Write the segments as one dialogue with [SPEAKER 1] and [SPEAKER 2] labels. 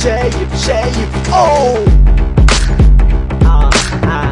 [SPEAKER 1] شايف شايف اوه آه آه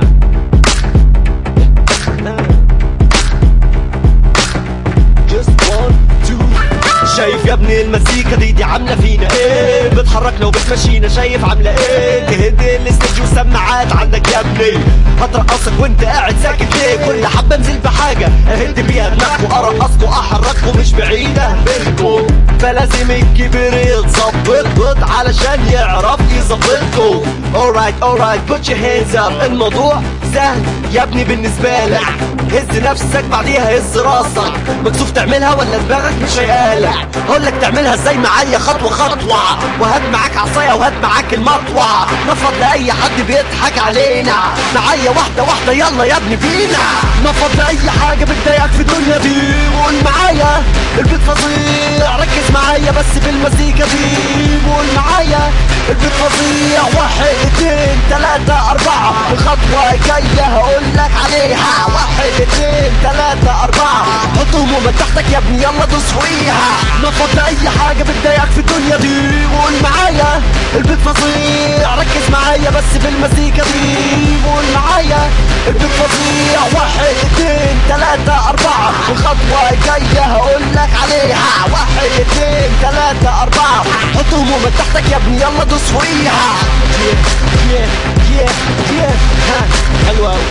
[SPEAKER 1] Just one, two شايف يا ابني المزيكا دي دي عاملة فينا ايه بتحركنا وبتمشينا شايف عاملة ايه تهد الاستديو والسماعات عندك يا ابني هترقصك وانت قاعد ساكت ليه كل حبة انزل بحاجة اهد بيها دماغكوا ارقصكوا احرككوا مش بعيدة منكم فلازم الكبير يتظبط علشان يعرف يظبطكوا alright alright put your hands up الموضوع سهل يا ابني بالنسبة لك هز نفسك بعديها هز راسك مكسوف تعملها ولا دماغك مش هيقالك هقول لك تعملها ازاي معايا خطوة خطوة وهات معاك عصاية وهات معاك المطوة نفض لأي حد بيضحك علينا معايا واحدة واحدة يلا يا ابني بينا نفض لأي حاجة بتضايقك في الدنيا دي قول معايا البيت فظيع ركز معايا بس بالمزيكا دي قول معايا البيت فظيع واحد اتنين تلاتة أربعة الخطوة الجاية هقول لك عليها واحد اتنين تلاتة أربعة حط همومك تحتك يا ابني يلا دوس فوقيها نفض لأي حاجة بتضايقك في الدنيا دي قول معايا البيت فظيع ركز معايا بس بالمزيكا دي قول معايا البيت فظيع واحد اتنين تلاتة أربعة الخطوة الجاية هقول لك عليها واحد اتنين تلاتة أربعة حط همومك تحتك يا ابني يلا دوس فوقيها yeah, yeah, yeah, yeah. ها حلوة أوي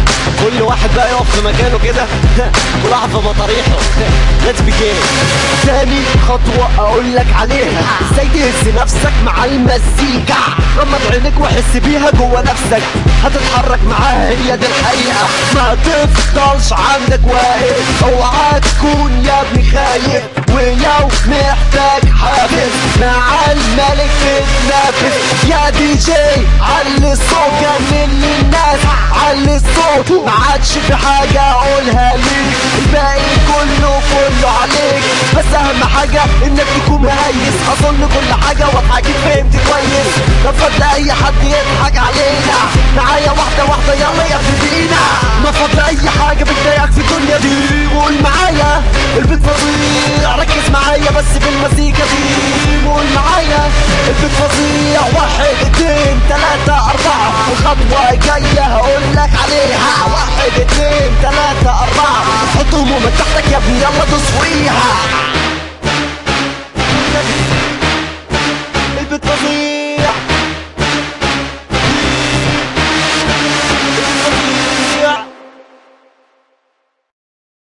[SPEAKER 1] كل واحد بقى يقف في مكانه كده وراح في مطاريحه ليتس بيجين تاني خطوة اقول لك عليها ازاي تهز نفسك مع المزيكا غمض عينك وحس بيها جوه نفسك هتتحرك معاها هي دي الحقيقة ما تفضلش عندك واقف اوعى تكون يا ابني خايف ولو محتاج حافز مع الملك تتنافس يا دي جي علي الصوت جنن للناس علي الصوت ما عادش في حاجة اقولها ليك الباقي كله كله عليك بس اهم حاجة انك تكون مهيس اظن كل حاجة واضحة اكيد فهمت كويس نفض لاي حد يضحك علينا معايا واحدة واحدة يلا يا ابني بينا نفض لاي حاجة بتضايقك في الدنيا دي قول معايا البيت فظيع ركز معايا بس بالمزيكا دي قول معايا البيت فظيع واحد اتنين تلاتة أربعة الخطوة الجاية هقول لك عليها واحد اتنين تلاتة أربعة حط همومك تحتك يا ابني يلا دوس فوقيها